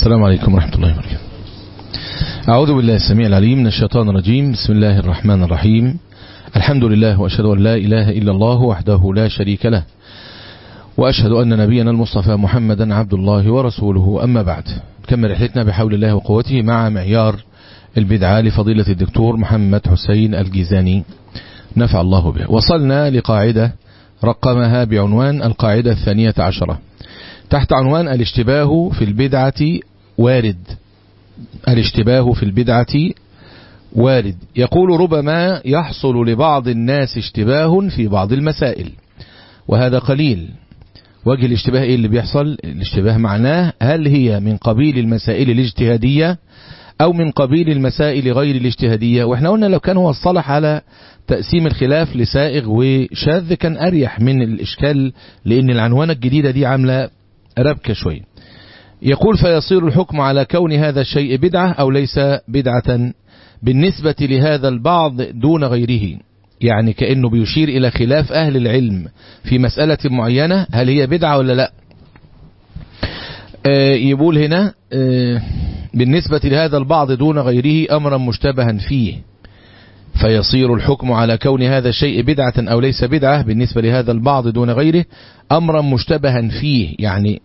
السلام عليكم ورحمة الله وبركاته أعوذ بالله السميع العليم من الشيطان الرجيم بسم الله الرحمن الرحيم الحمد لله وأشهد أن لا إله إلا الله وحده لا شريك له وأشهد أن نبينا المصطفى محمدا عبد الله ورسوله أما بعد كمل رحلتنا بحول الله وقوته مع معيار البدعة لفضيلة الدكتور محمد حسين الجيزاني نفع الله به وصلنا لقاعدة رقمها بعنوان القاعدة الثانية عشرة تحت عنوان الاشتباه في البدعة وارد الاشتباه في البدعة وارد يقول ربما يحصل لبعض الناس اشتباه في بعض المسائل وهذا قليل وجه الاشتباه ايه اللي بيحصل الاشتباه معناه هل هي من قبيل المسائل الاجتهادية او من قبيل المسائل غير الاجتهادية واحنا قلنا لو كان هو الصلح على تقسيم الخلاف لسائغ وشاذ كان اريح من الاشكال لان العنوانة الجديدة دي عاملة ربكة شوية يقول فيصير الحكم على كون هذا الشيء بدعة أو ليس بدعة بالنسبة لهذا البعض دون غيره يعني كأنه بيشير إلى خلاف أهل العلم في مسألة معينة هل هي بدعة ولا لا آه يقول هنا آه بالنسبة لهذا البعض دون غيره أمرا مشتبها فيه فيصير الحكم على كون هذا الشيء بدعة أو ليس بدعة بالنسبة لهذا البعض دون غيره أمرا مشتبها فيه يعني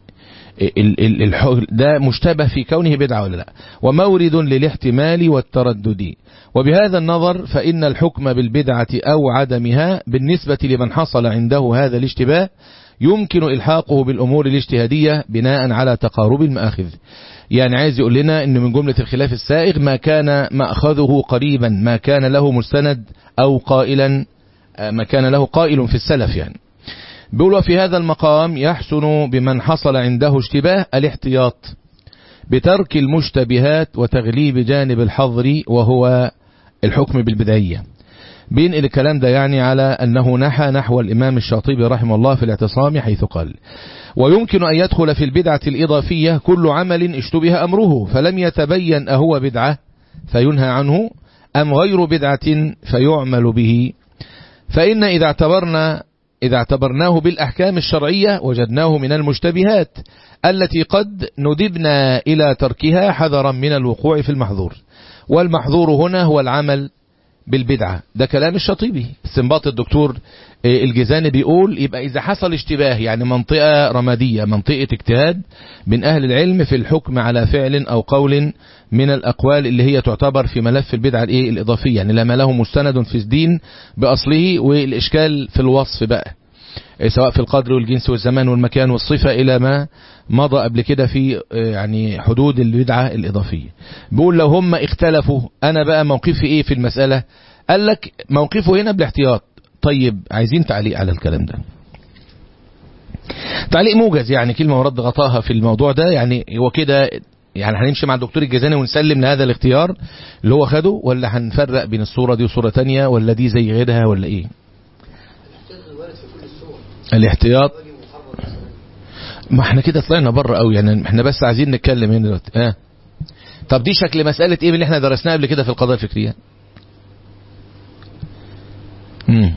ده مشتبه في كونه بدعة ولا لا ومورد للاحتمال والتردد وبهذا النظر فإن الحكم بالبدعة أو عدمها بالنسبة لمن حصل عنده هذا الاشتباه يمكن إلحاقه بالأمور الاجتهادية بناء على تقارب المآخذ يعني عايز يقول لنا أن من جملة الخلاف السائغ ما كان مأخذه قريبا ما كان له مستند أو قائلا ما كان له قائل في السلف يعني بيقول وفي هذا المقام يحسن بمن حصل عنده اشتباه الاحتياط بترك المشتبهات وتغليب جانب الحظر وهو الحكم بالبدعية بينقل الكلام ده يعني على أنه نحى نحو الإمام الشاطبي رحمه الله في الاعتصام حيث قال ويمكن أن يدخل في البدعة الإضافية كل عمل اشتبه أمره فلم يتبين أهو بدعة فينهى عنه أم غير بدعة فيعمل به فإن إذا اعتبرنا إذا اعتبرناه بالأحكام الشرعية وجدناه من المشتبهات التي قد ندبنا إلى تركها حذرا من الوقوع في المحظور والمحظور هنا هو العمل بالبدعة ده كلام الشطيبي استنباط الدكتور الجزاني بيقول يبقى إذا حصل اشتباه يعني منطقة رمادية منطقة اجتهاد من أهل العلم في الحكم على فعل أو قول من الأقوال اللي هي تعتبر في ملف البدعة الايه الإضافية يعني لما له مستند في الدين بأصله والإشكال في الوصف بقى سواء في القدر والجنس والزمان والمكان والصفة إلى ما مضى قبل كده في يعني حدود البدعة الإضافية بيقول لو هم اختلفوا أنا بقى موقفي إيه في المسألة قال لك موقفه هنا بالاحتياط طيب عايزين تعليق على الكلام ده تعليق موجز يعني كلمة ورد غطاها في الموضوع ده يعني هو كده يعني هنمشي مع الدكتور الجزاني ونسلم لهذا الاختيار اللي هو خده ولا هنفرق بين الصورة دي وصورة تانية ولا دي زي غيرها ولا ايه الاحتياط ما احنا كده طلعنا بره قوي يعني احنا بس عايزين نتكلم هنا دلوقتي اه طب دي شكل مسألة ايه اللي احنا درسناها قبل كده في القضايا الفكرية امم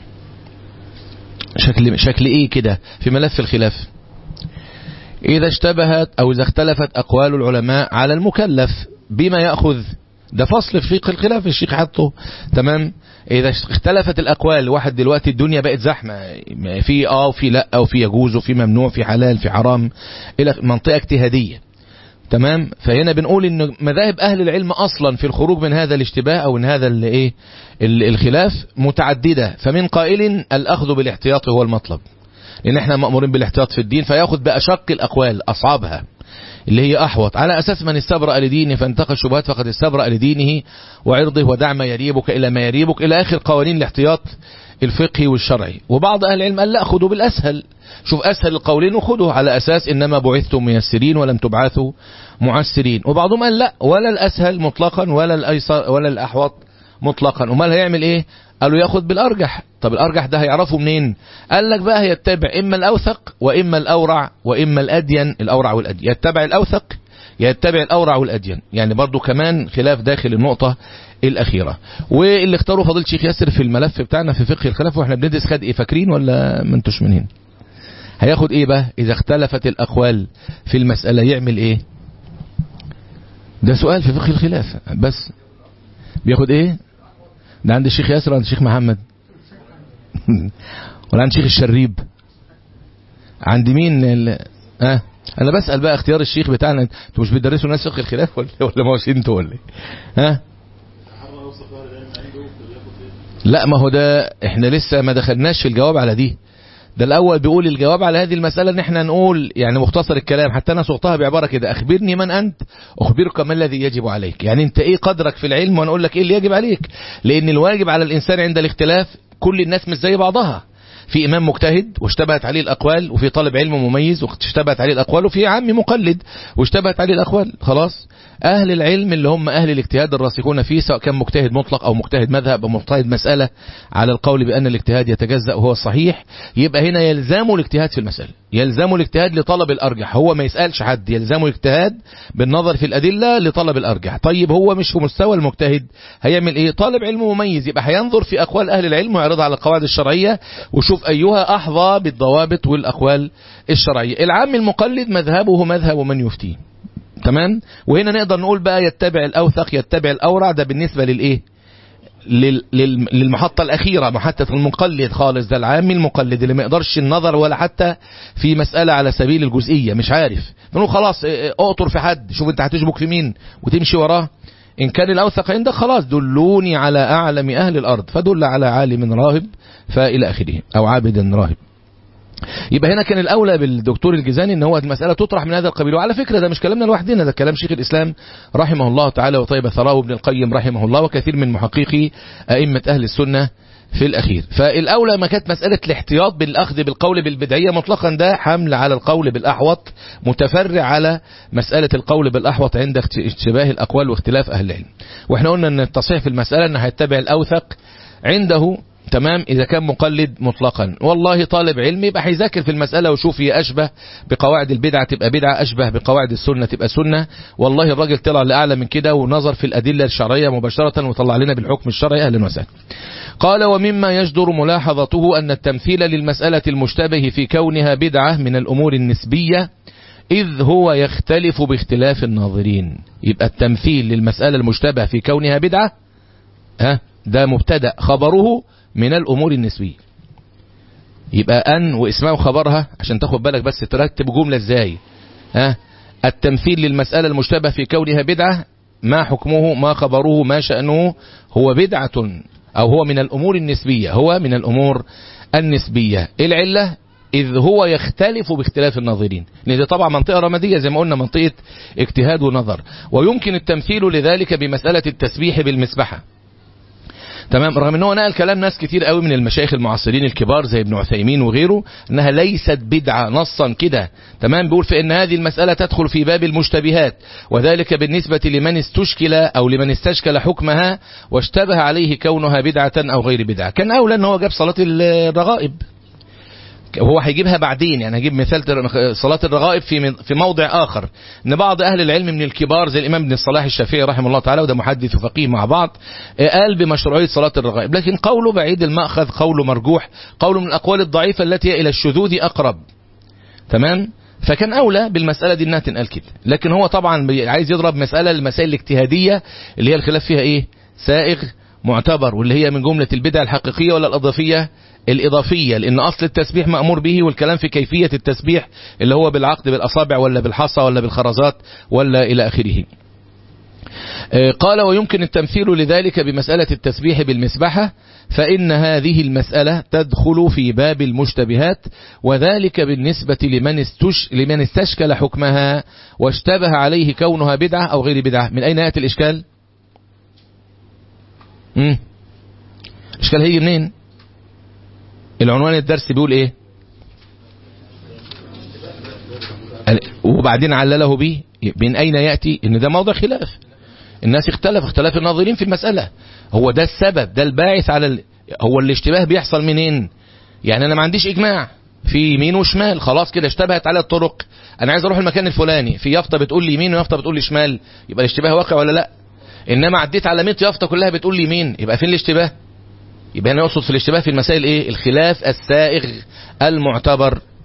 شكل شكل ايه كده في ملف الخلاف إذا اشتبهت أو إذا اختلفت أقوال العلماء على المكلف بما يأخذ ده فصل في فقه الخلاف الشيخ حطه تمام إذا اختلفت الأقوال واحد دلوقتي الدنيا بقت زحمة في آه وفي لا وفي يجوز وفي ممنوع في حلال في حرام إلى منطقة اجتهادية تمام فهنا بنقول ان مذاهب اهل العلم اصلا في الخروج من هذا الاشتباه او من هذا الايه الخلاف متعدده فمن قائل الاخذ بالاحتياط هو المطلب لان احنا مأمورين بالاحتياط في الدين فياخذ بأشق الأقوال أصعبها اللي هي أحوط على أساس من استبرأ لدينه فانتقى الشبهات فقد استبرأ لدينه وعرضه ودع ما يريبك إلى ما يريبك إلى آخر قوانين الاحتياط الفقهي والشرعي وبعض أهل العلم قال لا خذوا بالأسهل شوف أسهل القولين وخذوا على أساس إنما بعثتم ميسرين ولم تبعثوا معسرين وبعضهم قال لا ولا الأسهل مطلقا ولا الأيسر ولا الأحوط مطلقا امال هيعمل ايه قالوا ياخد بالارجح طب الارجح ده هيعرفه منين قال لك بقى هيتبع اما الاوثق واما الاورع واما الادين الاورع والادين يتبع الاوثق يتبع الاورع والادين يعني برضو كمان خلاف داخل النقطة الاخيرة واللي اختاروا فضيله الشيخ ياسر في الملف بتاعنا في فقه الخلاف واحنا بندرس خد ايه فاكرين ولا ما انتوش من هنا هياخد ايه بقى اذا اختلفت الاقوال في المسألة يعمل ايه ده سؤال في فقه الخلاف بس بياخد ايه ده عند الشيخ ياسر عند الشيخ محمد ولا عند الشيخ الشريب عند مين ال... اه انا بسأل بقى اختيار الشيخ بتاعنا انتوا مش بتدرسوا ناس فقه الخلاف ولا ولا ما هوش انتوا ولا ايه ها لا ما هو ده احنا لسه ما دخلناش في الجواب على دي ده الاول بيقول الجواب على هذه المسألة ان احنا نقول يعني مختصر الكلام حتى انا صغتها بعبارة كده اخبرني من انت اخبرك ما الذي يجب عليك يعني انت ايه قدرك في العلم وانا اقول لك ايه اللي يجب عليك لان الواجب على الانسان عند الاختلاف كل الناس مش زي بعضها في إمام مجتهد واشتبهت عليه الأقوال وفي طالب علم مميز واشتبهت عليه الأقوال وفي عام مقلد واشتبهت عليه الأقوال خلاص أهل العلم اللي هم أهل الاجتهاد الراسخون فيه سواء كان مجتهد مطلق أو مجتهد مذهب أو مجتهد مسألة على القول بأن الاجتهاد يتجزأ وهو الصحيح يبقى هنا يلزمه الاجتهاد في المسألة يلزمه الاجتهاد لطلب الأرجح هو ما يسألش حد يلزمه الاجتهاد بالنظر في الأدلة لطلب الأرجح طيب هو مش في مستوى المجتهد هيعمل إيه طالب علم مميز يبقى هينظر في أقوال أهل العلم ويعرضها على القواعد الشرعية وشوف أيها أحظى بالضوابط والأقوال الشرعية العام المقلد مذهبه مذهب من يفتيه تمام وهنا نقدر نقول بقى يتبع الأوثق يتبع الأورع ده بالنسبة للإيه لل- لل- للمحطة الأخيرة محطة المقلد خالص ده العام المقلد اللي ما يقدرش النظر ولا حتى في مسألة على سبيل الجزئية مش عارف نقول خلاص اه، اه، اقطر في حد شوف انت هتشبك في مين وتمشي وراه إن كان الأوثق عندك خلاص دلوني على أعلم أهل الأرض فدل على عالم راهب فإلى آخره أو عابد راهب يبقى هنا كان الأولى بالدكتور الجزاني ان هو المسألة تطرح من هذا القبيل وعلى فكرة ده مش كلامنا لوحدنا ده كلام شيخ الإسلام رحمه الله تعالى وطيب ثراه ابن القيم رحمه الله وكثير من محققي أئمة أهل السنة في الأخير فالأولى ما كانت مسألة الاحتياط بالأخذ بالقول بالبدعية مطلقا ده حمل على القول بالأحوط متفرع على مسألة القول بالأحوط عند اشتباه الأقوال واختلاف أهل العلم واحنا قلنا أن التصحيح في المسألة أنه هيتبع الأوثق عنده تمام إذا كان مقلد مطلقا والله طالب علم يبقى هيذاكر في المسألة ويشوف هي أشبه بقواعد البدعة تبقى بدعة أشبه بقواعد السنة تبقى سنة والله الراجل طلع لأعلى من كده ونظر في الأدلة الشرعية مباشرة وطلع لنا بالحكم الشرعي أهلا وسهلا قال ومما يجدر ملاحظته أن التمثيل للمسألة المشتبه في كونها بدعة من الأمور النسبية إذ هو يختلف باختلاف الناظرين يبقى التمثيل للمسألة المشتبه في كونها بدعة ها ده مبتدأ خبره من الأمور النسبية يبقى أن واسمها خبرها عشان تاخد بالك بس ترتب جملة ازاي ها التمثيل للمسألة المشتبه في كونها بدعة ما حكمه ما خبره ما شأنه هو بدعة أو هو من الأمور النسبية هو من الأمور النسبية العلة إذ هو يختلف باختلاف الناظرين لأن دي طبعا منطقة رمادية زي ما قلنا منطقة اجتهاد ونظر ويمكن التمثيل لذلك بمسألة التسبيح بالمسبحة تمام رغم ان هو نقل كلام ناس كتير قوي من المشايخ المعاصرين الكبار زي ابن عثيمين وغيره انها ليست بدعة نصا كده تمام بيقول في ان هذه المسألة تدخل في باب المشتبهات وذلك بالنسبة لمن استشكل او لمن استشكل حكمها واشتبه عليه كونها بدعة او غير بدعة كان اولى ان هو جاب صلاة الرغائب وهو هيجيبها بعدين يعني هجيب مثال صلاة الرغائب في في موضع آخر ان بعض أهل العلم من الكبار زي الإمام ابن الصلاح الشافعي رحمه الله تعالى وده محدث وفقيه مع بعض قال بمشروعية صلاة الرغائب لكن قوله بعيد المأخذ قوله مرجوح قوله من الأقوال الضعيفة التي إلى الشذوذ أقرب تمام فكان أولى بالمسألة دي انها تنقال كده لكن هو طبعا عايز يضرب مسألة المسائل الاجتهادية اللي هي الخلاف فيها ايه سائغ معتبر واللي هي من جملة البدع الحقيقية ولا الإضافية الإضافية لأن أصل التسبيح مأمور به والكلام في كيفية التسبيح اللي هو بالعقد بالأصابع ولا بالحصى ولا بالخرزات ولا إلى آخره قال ويمكن التمثيل لذلك بمسألة التسبيح بالمسبحة فإن هذه المسألة تدخل في باب المشتبهات وذلك بالنسبة لمن, استش لمن استشكل حكمها واشتبه عليه كونها بدعة أو غير بدعة من أين يأتي الإشكال مم. الإشكال هيجي منين العنوان الدرس بيقول ايه وبعدين علله به من اين يأتي ان ده موضع خلاف الناس اختلف اختلاف الناظرين في المسألة هو ده السبب ده الباعث على ال... هو الاشتباه بيحصل منين يعني انا ما عنديش اجماع في يمين وشمال خلاص كده اشتبهت على الطرق انا عايز اروح المكان الفلاني في يافطه بتقول لي يمين ويافطه بتقول لي شمال يبقى الاشتباه واقع ولا لا انما عديت على 100 يافطه كلها بتقول لي يمين يبقى فين الاشتباه يبقى انا اقصد في الاشتباه في المسائل ايه الخلاف السائغ المعتبر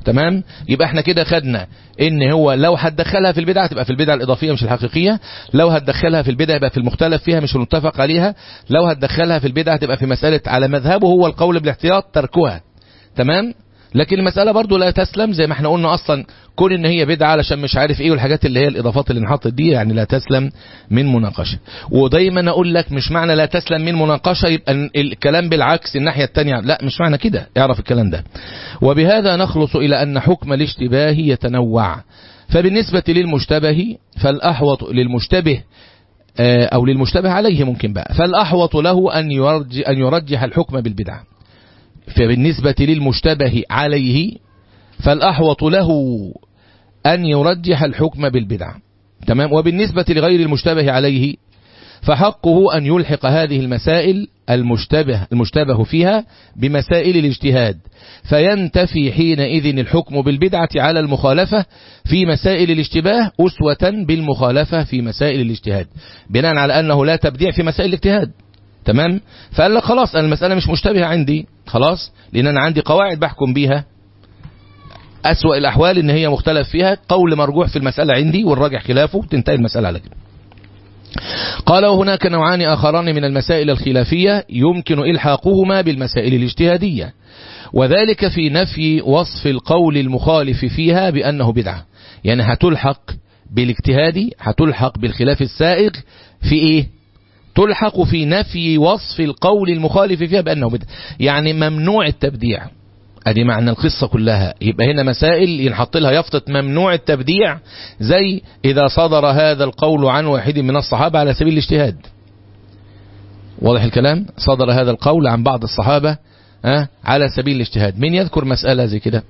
تمام يبقى احنا كده خدنا ان هو لو هتدخلها في البدعه تبقى في البدعه الاضافيه مش الحقيقيه لو هتدخلها في البدعه يبقى في المختلف فيها مش المتفق عليها لو هتدخلها في البدعه تبقى في مساله على مذهبه هو القول بالاحتياط تركها تمام لكن المسألة برضو لا تسلم زي ما احنا قلنا أصلا كون ان هي بدعة علشان مش عارف ايه والحاجات اللي هي الإضافات اللي انحطت دي يعني لا تسلم من مناقشة ودايما أقول لك مش معنى لا تسلم من مناقشة يبقى الكلام بالعكس الناحية التانية لا مش معنى كده اعرف الكلام ده وبهذا نخلص إلى أن حكم الاشتباه يتنوع فبالنسبة للمشتبه فالأحوط للمشتبه أو للمشتبه عليه ممكن بقى فالأحوط له أن يرجح, أن يرجح الحكم بالبدعة فبالنسبة للمشتبه عليه فالأحوط له أن يرجح الحكم بالبدعة تمام وبالنسبة لغير المشتبه عليه فحقه أن يلحق هذه المسائل المشتبه, المشتبه فيها بمسائل الاجتهاد فينتفي حينئذ الحكم بالبدعة على المخالفة في مسائل الاشتباه أسوة بالمخالفة في مسائل الاجتهاد بناء على أنه لا تبديع في مسائل الاجتهاد تمام فقال لك خلاص أنا المسألة مش مشتبهة عندي خلاص لأن أنا عندي قواعد بحكم بيها أسوأ الأحوال إن هي مختلف فيها قول مرجوح في المسألة عندي والراجح خلافه تنتهي المسألة على كده قال وهناك نوعان آخران من المسائل الخلافية يمكن إلحاقهما بالمسائل الاجتهادية وذلك في نفي وصف القول المخالف فيها بأنه بدعة يعني هتلحق بالاجتهادي هتلحق بالخلاف السائغ في إيه تلحق في نفي وصف القول المخالف فيها بأنه بدعة يعني ممنوع التبديع ادي معنى القصة كلها يبقى هنا مسائل ينحط لها يفطة ممنوع التبديع زي إذا صدر هذا القول عن واحد من الصحابة على سبيل الاجتهاد واضح الكلام صدر هذا القول عن بعض الصحابة أه؟ على سبيل الاجتهاد من يذكر مسألة زي كده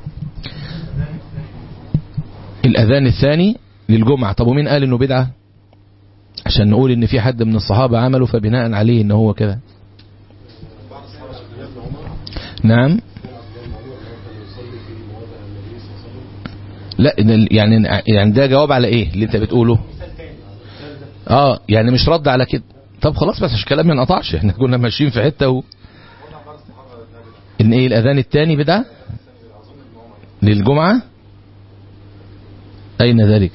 الأذان الثاني للجمعة طب ومين قال انه بدعة عشان نقول ان في حد من الصحابة عمله فبناء عليه ان هو كده نعم لا يعني يعني ده جواب على ايه اللي انت بتقوله اه يعني مش رد على كده طب خلاص بس عشان كلام ما انقطعش احنا كنا ماشيين في حته و... ان ايه الاذان الثاني بدعه للجمعه اين ذلك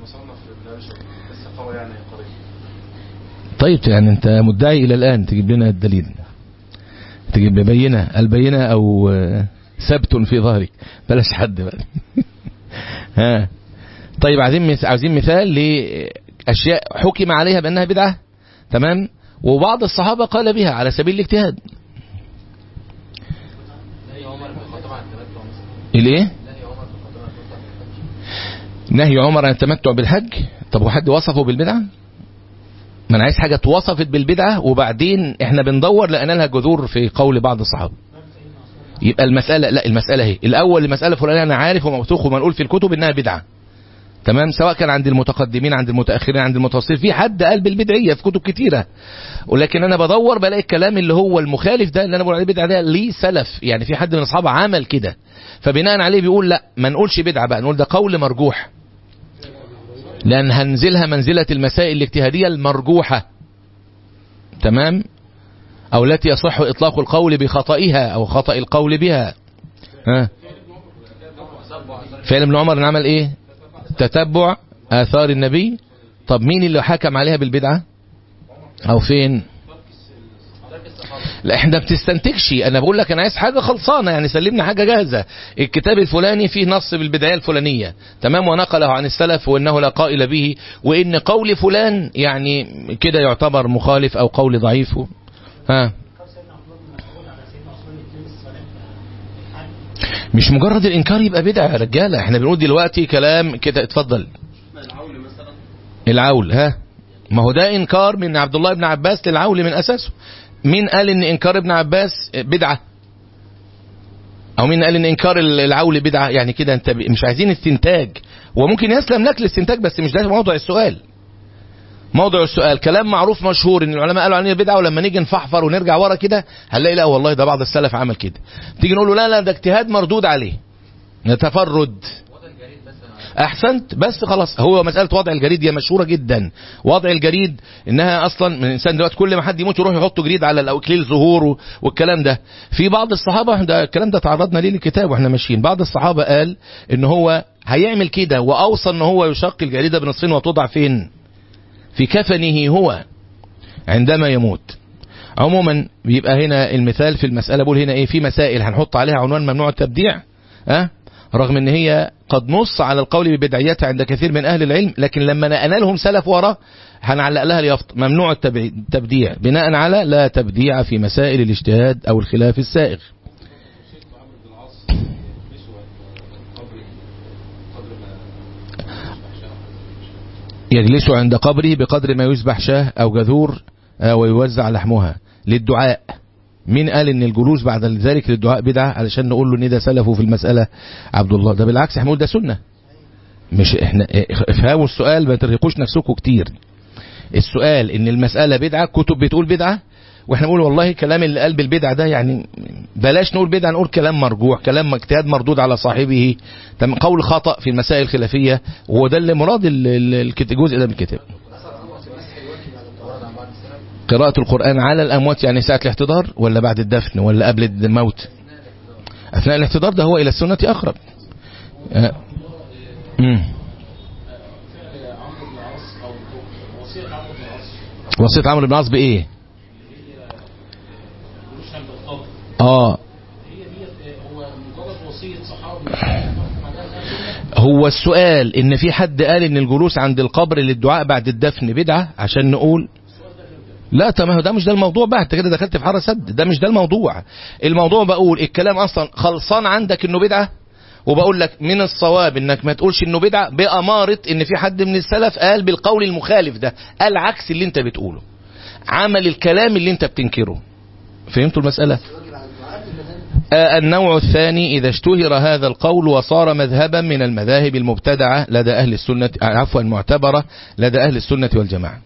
طيب يعني انت مدعي الى الان تجيب لنا الدليل تجيب بينه البينه او ثبت في ظهرك بلاش حد بقى ها طيب عايزين عايزين مثال لاشياء حكم عليها بانها بدعه تمام وبعض الصحابه قال بها على سبيل الاجتهاد الايه نهي عمر عن التمتع بالحج طب وحد وصفه بالبدعه ما انا عايز حاجه اتوصفت بالبدعه وبعدين احنا بندور لقينا لها جذور في قول بعض الصحابه يبقى المسألة لا المسألة هي الأول المسألة فلانية أنا عارف وموثوق ومنقول في الكتب إنها بدعة تمام سواء كان عند المتقدمين عند المتأخرين عند المتوسطين في حد قال بالبدعية في كتب كتيرة ولكن أنا بدور بلاقي الكلام اللي هو المخالف ده اللي أنا بقول عليه بدعة ده ليه سلف يعني في حد من أصحابه عمل كده فبناء عليه بيقول لا ما نقولش بدعة بقى نقول ده قول مرجوح لأن هنزلها منزلة المسائل الاجتهادية المرجوحة تمام أو التي يصح إطلاق القول بخطئها أو خطأ القول بها ها فعل ابن عمر عمل إيه تتبع آثار النبي طب مين اللي حكم عليها بالبدعة أو فين لا احنا بتستنتجش انا بقول لك انا عايز حاجه خلصانه يعني سلمني حاجه جاهزه الكتاب الفلاني فيه نص بالبدايه الفلانيه تمام ونقله عن السلف وانه لا قائل به وان قول فلان يعني كده يعتبر مخالف او قول ضعيف ها مش مجرد الانكار يبقى بدعه يا رجاله احنا بنقول دلوقتي كلام كده اتفضل العول ها ما هو ده انكار من عبد الله بن عباس للعول من اساسه مين قال ان انكار ابن عباس بدعه او مين قال ان انكار العول بدعه يعني كده انت مش عايزين استنتاج وممكن يسلم لك الاستنتاج بس مش ده موضوع السؤال موضوع السؤال كلام معروف مشهور ان العلماء قالوا عليه بدعه ولما نيجي نفحفر ونرجع ورا كده هنلاقي لا والله ده بعض السلف عمل كده تيجي نقول له لا لا ده اجتهاد مردود عليه نتفرد احسنت بس خلاص هو مساله وضع الجريد هي مشهوره جدا وضع الجريد انها اصلا من الانسان دلوقتي كل ما حد يموت يروح يحط جريد على الاكليل ظهور والكلام ده في بعض الصحابه ده الكلام ده تعرضنا ليه الكتاب واحنا ماشيين بعض الصحابه قال ان هو هيعمل كده واوصى ان هو يشق الجريده بنصفين وتوضع فين في كفنه هو عندما يموت عموما بيبقى هنا المثال في المسألة بقول هنا ايه في مسائل هنحط عليها عنوان ممنوع التبديع ها رغم ان هي قد نص على القول ببدعيتها عند كثير من اهل العلم لكن لما نقلنا لهم سلف وراه هنعلق لها اليافط ممنوع التبديع بناء على لا تبديع في مسائل الاجتهاد او الخلاف السائغ يجلس عند قبره بقدر ما يذبح شاه او جذور ويوزع لحمها للدعاء مين قال ان الجلوس بعد ذلك للدعاء بدعة علشان نقول له ان ده سلفه في المسألة عبد الله ده بالعكس احنا ده سنة مش احنا افهموا السؤال ما ترهقوش نفسكم كتير السؤال ان المسألة بدعة كتب بتقول بدعة واحنا نقول والله كلام اللي قال بالبدعة ده يعني بلاش نقول بدعة نقول كلام مرجوح كلام اجتهاد مردود على صاحبه قول خطأ في المسائل الخلافية وهو ده اللي مراد الجزء ده من الكتاب قراءة القرآن على الأموات يعني ساعة الاحتضار ولا بعد الدفن ولا قبل الموت أثناء الاحتضار ده هو إلى السنة أقرب أه. وصية عمرو بن العاص بإيه اه هو السؤال ان في حد قال ان الجلوس عند القبر للدعاء بعد الدفن بدعة عشان نقول لا تمام ده مش ده الموضوع بقى انت كده دخلت في حاره سد ده مش ده الموضوع الموضوع بقول الكلام اصلا خلصان عندك انه بدعه وبقول لك من الصواب انك ما تقولش انه بدعه باماره ان في حد من السلف قال بالقول المخالف ده قال عكس اللي انت بتقوله عمل الكلام اللي انت بتنكره فهمتوا المساله آه النوع الثاني إذا اشتهر هذا القول وصار مذهبا من المذاهب المبتدعة لدى أهل السنة عفوا المعتبرة لدى أهل السنة والجماعة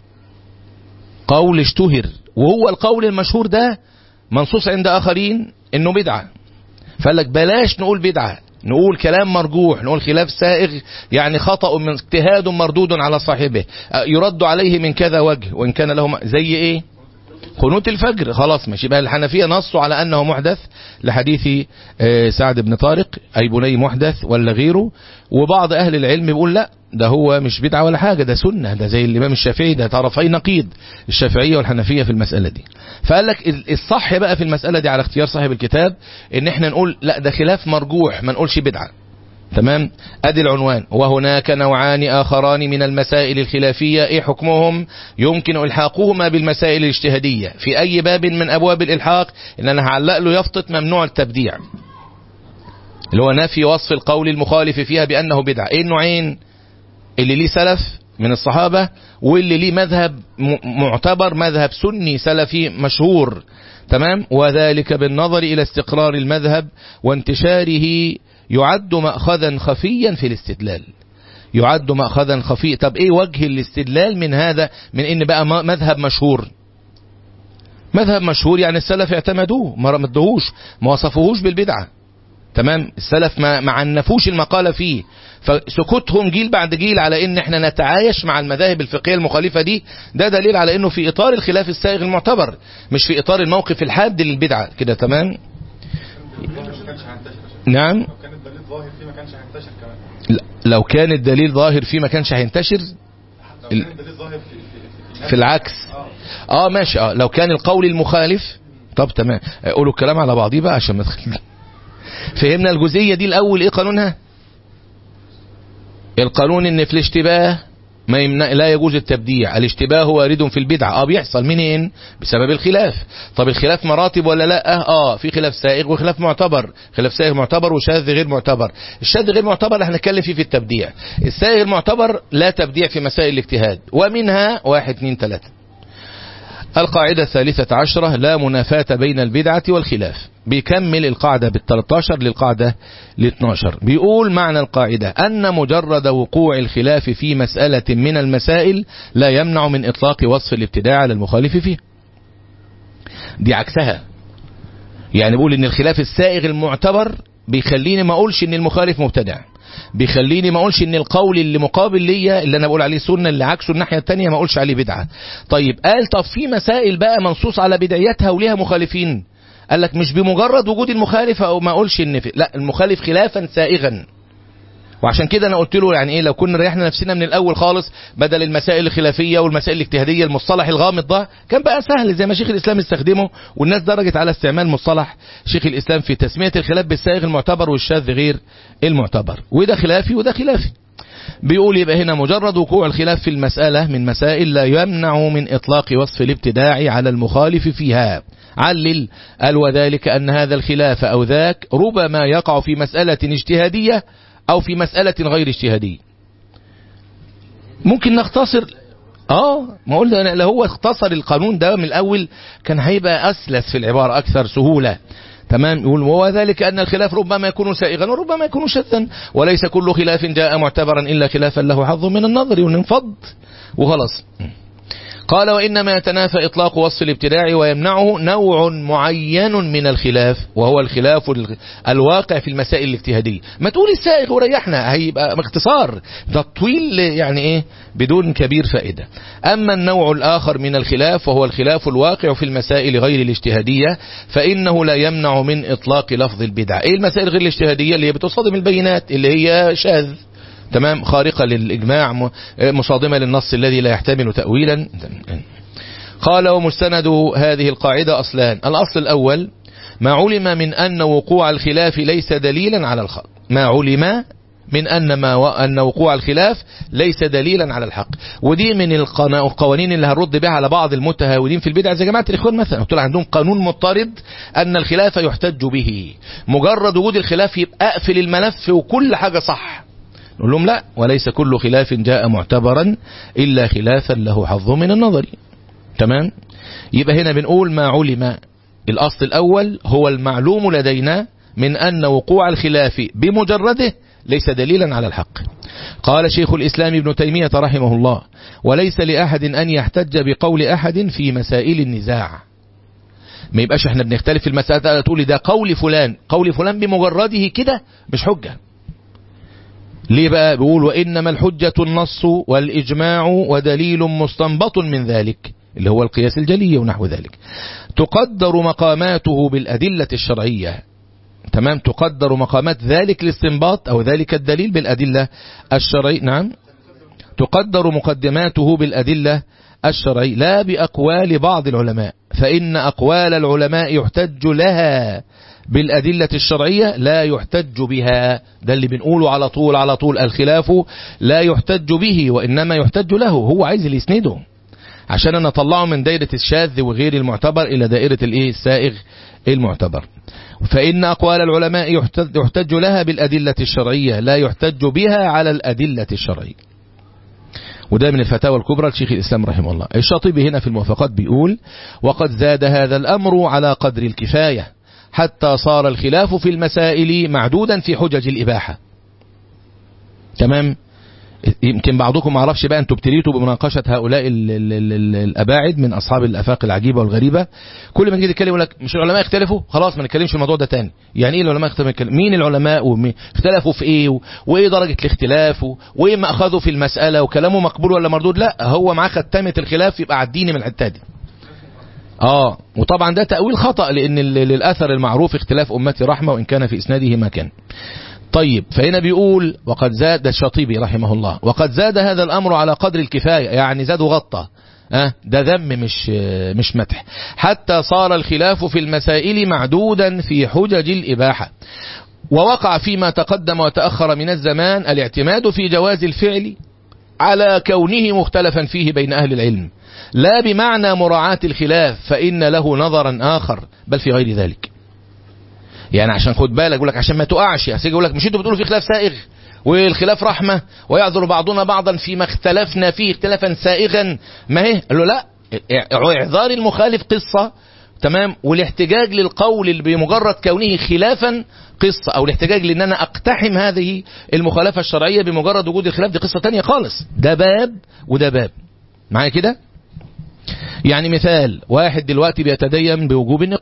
قول اشتهر وهو القول المشهور ده منصوص عند آخرين انه بدعة فقال لك بلاش نقول بدعة نقول كلام مرجوح نقول خلاف سائغ يعني خطأ من اجتهاد مردود على صاحبه يرد عليه من كذا وجه وإن كان له زي ايه قنوت الفجر خلاص ماشي بقى الحنفية نصوا على أنه محدث لحديث سعد بن طارق أي بني محدث ولا غيره وبعض أهل العلم بيقول لا ده هو مش بدعة ولا حاجة ده سنة ده زي الإمام الشافعي ده طرفي نقيض الشافعية والحنفية في المسألة دي فقال لك الصح بقى في المسألة دي على اختيار صاحب الكتاب ان احنا نقول لا ده خلاف مرجوح ما نقولش بدعة تمام ادي العنوان وهناك نوعان اخران من المسائل الخلافية ايه حكمهم يمكن الحاقهما بالمسائل الاجتهادية في اي باب من ابواب الالحاق ان انا هعلق له يفطط ممنوع التبديع اللي هو نفي وصف القول المخالف فيها بانه بدعة ايه النوعين اللي ليه سلف من الصحابة واللي ليه مذهب معتبر مذهب سني سلفي مشهور تمام وذلك بالنظر إلى استقرار المذهب وانتشاره يعد مأخذا خفيا في الاستدلال يعد مأخذا خفي طب ايه وجه الاستدلال من هذا من ان بقى مذهب مشهور مذهب مشهور يعني السلف اعتمدوه ما رمدهوش ما وصفوهوش بالبدعة تمام السلف ما, ما عنفوش المقالة فيه فسكوتهم جيل بعد جيل على ان احنا نتعايش مع المذاهب الفقهية المخالفة دي ده دليل على انه في اطار الخلاف السائغ المعتبر مش في اطار الموقف الحاد للبدعة كده تمام نعم لو كان الدليل ظاهر فيه ما كانش هينتشر في العكس اه ماشي اه لو كان القول المخالف طب تمام قولوا الكلام على بعضيه بقى عشان ما فهمنا الجزئية دي الأول إيه قانونها القانون إن في الاشتباه ما يمنع لا يجوز التبديع الاشتباه وارد في البدعة اه بيحصل منين بسبب الخلاف طب الخلاف مراتب ولا لا اه في خلاف سائغ وخلاف معتبر خلاف سائغ معتبر وشاذ غير معتبر الشاذ غير معتبر اللي هنتكلم فيه في التبديع السائغ المعتبر لا تبديع في مسائل الاجتهاد ومنها واحد اثنين ثلاثة القاعدة الثالثة عشرة لا منافاة بين البدعة والخلاف بيكمل القاعدة بال13 للقاعدة ل12 بيقول معنى القاعدة أن مجرد وقوع الخلاف في مسألة من المسائل لا يمنع من إطلاق وصف الابتداع على المخالف فيه دي عكسها يعني بيقول ان الخلاف السائغ المعتبر بيخليني ما اقولش ان المخالف مبتدع بيخليني ما اقولش ان القول اللي مقابل ليا اللي انا بقول عليه سنه اللي عكسه الناحيه الثانيه ما اقولش عليه بدعه طيب قال طب في مسائل بقى منصوص على بدعيتها وليها مخالفين قال لك مش بمجرد وجود المخالف او ما اقولش ان في لا المخالف خلافا سائغا وعشان كده انا قلت له يعني ايه لو كنا ريحنا نفسنا من الاول خالص بدل المسائل الخلافيه والمسائل الاجتهاديه المصطلح الغامض ده كان بقى سهل زي ما شيخ الاسلام استخدمه والناس درجت على استعمال مصطلح شيخ الاسلام في تسميه الخلاف بالسائغ المعتبر والشاذ غير المعتبر وده خلافي وده خلافي بيقول يبقى هنا مجرد وقوع الخلاف في المسألة من مسائل لا يمنع من إطلاق وصف الابتداع على المخالف فيها علل قال وذلك أن هذا الخلاف أو ذاك ربما يقع في مسألة اجتهادية أو في مسألة غير اجتهادية ممكن نختصر اه ما قلنا لو هو اختصر القانون ده من الأول كان هيبقى أسلس في العبارة أكثر سهولة تمام يقول وذلك أن الخلاف ربما يكون سائغا وربما يكون شاذا وليس كل خلاف جاء معتبرا إلا خلافا له حظ من النظر وننفض وخلاص قال وإنما يتنافى إطلاق وصف الابتداع ويمنعه نوع معين من الخلاف وهو الخلاف الواقع في المسائل الاجتهادية ما تقول السائغ وريحنا هيبقى باختصار ده طويل يعني ايه بدون كبير فائدة أما النوع الآخر من الخلاف وهو الخلاف الواقع في المسائل غير الاجتهادية فإنه لا يمنع من إطلاق لفظ البدع ايه المسائل غير الاجتهادية اللي هي بتصادم البينات اللي هي شاذ تمام خارقة للإجماع مصادمة للنص الذي لا يحتمل تأويلا قال ومستند هذه القاعدة أصلان الأصل الأول ما علم من أن وقوع الخلاف ليس دليلا على الحق ما علم من أن, ما و... أن وقوع الخلاف ليس دليلا على الحق ودي من القوانين اللي هنرد بها على بعض المتهاونين في البدع زي جماعة الإخوان مثلا قلت عندهم قانون مضطرد أن الخلاف يحتج به مجرد وجود الخلاف يبقى أقفل الملف وكل حاجة صح نقول لهم لا وليس كل خلاف جاء معتبرا إلا خلافا له حظ من النظر تمام يبقى هنا بنقول ما علم الأصل الأول هو المعلوم لدينا من أن وقوع الخلاف بمجرده ليس دليلا على الحق قال شيخ الإسلام ابن تيمية رحمه الله وليس لأحد أن يحتج بقول أحد في مسائل النزاع ما يبقاش احنا بنختلف في المسألة تقول ده قول فلان قول فلان بمجرده كده مش حجة ليه بقى بيقول وإنما الحجة النص والإجماع ودليل مستنبط من ذلك اللي هو القياس الجلي ونحو ذلك تقدر مقاماته بالأدلة الشرعية تمام تقدر مقامات ذلك الاستنباط أو ذلك الدليل بالأدلة الشرعية نعم تقدر مقدماته بالأدلة الشرعية لا بأقوال بعض العلماء فإن أقوال العلماء يحتج لها بالأدلة الشرعية لا يحتج بها ده اللي بنقوله على طول على طول الخلاف لا يحتج به وإنما يحتج له هو عايز اللي يسنده عشان أنا أطلعه من دائرة الشاذ وغير المعتبر إلى دائرة الإيه السائغ المعتبر فإن أقوال العلماء يحتج, يحتج لها بالأدلة الشرعية لا يحتج بها على الأدلة الشرعية وده من الفتاوى الكبرى لشيخ الإسلام رحمه الله الشاطبي هنا في الموافقات بيقول وقد زاد هذا الأمر على قدر الكفاية حتى صار الخلاف في المسائل معدودا في حجج الإباحة تمام يمكن بعضكم ما عرفش بقى انتوا ابتليتوا بمناقشة هؤلاء ال ال ال الأباعد من أصحاب الأفاق العجيبة والغريبة كل ما تيجي تتكلم يقول لك مش العلماء اختلفوا خلاص ما نتكلمش في الموضوع ده تاني يعني ايه العلماء اختلفوا مين العلماء ومين اختلفوا في ايه و... وايه درجة الاختلاف و... وايه ما اخذوا في المسألة وكلامه مقبول ولا مردود لا هو معاه ختمة الخلاف يبقى عديني من الحتة دي اه وطبعا ده تأويل خطأ لأن للأثر المعروف اختلاف أمتي رحمة وإن كان في إسناده ما كان طيب فهنا بيقول وقد زاد الشاطبي رحمه الله وقد زاد هذا الأمر على قدر الكفاية يعني زاد وغطى أه ده ذم مش مش مدح حتى صار الخلاف في المسائل معدودا في حجج الإباحة ووقع فيما تقدم وتأخر من الزمان الاعتماد في جواز الفعل على كونه مختلفا فيه بين أهل العلم لا بمعنى مراعاة الخلاف فإن له نظرا آخر بل في غير ذلك يعني عشان خد بالك يقول لك عشان ما تقعش يا يقول لك مش انتوا بتقولوا في خلاف سائغ والخلاف رحمة ويعذر بعضنا بعضا فيما اختلفنا فيه اختلافا سائغا ما هي قال له لا اعذار المخالف قصة تمام والاحتجاج للقول اللي بمجرد كونه خلافا قصة او الاحتجاج لان انا اقتحم هذه المخالفة الشرعية بمجرد وجود الخلاف دي قصة تانية خالص ده باب وده باب معايا كده يعني مثال واحد دلوقتي بيتدين بوجوب النقاب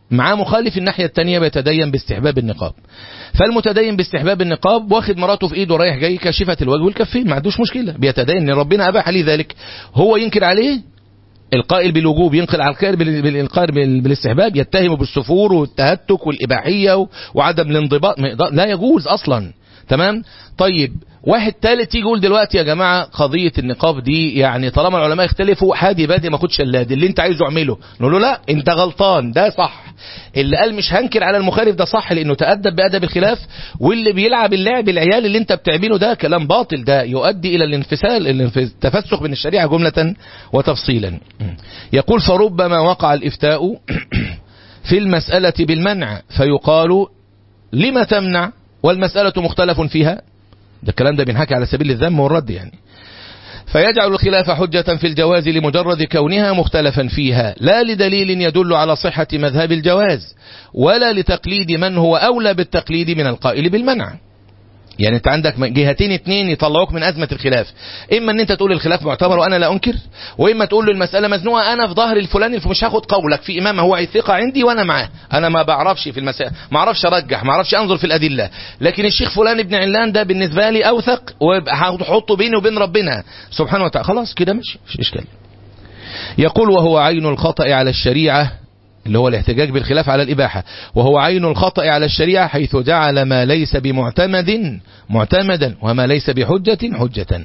مع مخالف الناحية التانية بيتدين باستحباب النقاب فالمتدين باستحباب النقاب واخد مراته في ايده رايح جاي كاشفة الوجه والكفين ما عندوش مشكلة بيتدين ان ربنا اباح لي ذلك هو ينكر عليه القائل بالوجوب ينقل على القائل بالقائل بالاستحباب يتهم بالسفور والتهتك والإباحية وعدم الانضباط لا يجوز أصلا تمام طيب واحد تالت يجي يقول دلوقتي يا جماعة قضية النقاب دي يعني طالما العلماء اختلفوا حادي بادي ما خدش شلاد اللي انت عايزه اعمله نقول له لا انت غلطان ده صح اللي قال مش هنكر على المخالف ده صح لانه تأدب بأدب الخلاف واللي بيلعب اللعب العيال اللي انت بتعمله ده كلام باطل ده يؤدي الى الانفصال التفسخ من الشريعة جملة وتفصيلا يقول فربما وقع الافتاء في المسألة بالمنع فيقال لما تمنع والمسألة مختلف فيها ده الكلام ده بينحكي على سبيل الذم والرد يعني فيجعل الخلاف حجة في الجواز لمجرد كونها مختلفا فيها لا لدليل يدل على صحة مذهب الجواز ولا لتقليد من هو أولى بالتقليد من القائل بالمنع يعني انت عندك جهتين اتنين يطلعوك من ازمة الخلاف اما ان انت تقول الخلاف معتبر وانا لا انكر واما تقول له المسألة مزنوقة انا في ظهر الفلاني فمش هاخد قولك في امام هو ثقة عندي وانا معاه انا ما بعرفش في المسألة ما اعرفش ارجح ما اعرفش انظر في الادلة لكن الشيخ فلان ابن علان ده بالنسبة لي اوثق وهحطه بيني وبين ربنا سبحانه وتعالى خلاص كده مش مش اشكال يقول وهو عين الخطأ على الشريعة اللي هو الاحتجاج بالخلاف على الإباحة وهو عين الخطأ على الشريعة حيث جعل ما ليس بمعتمد معتمدا وما ليس بحجة حجة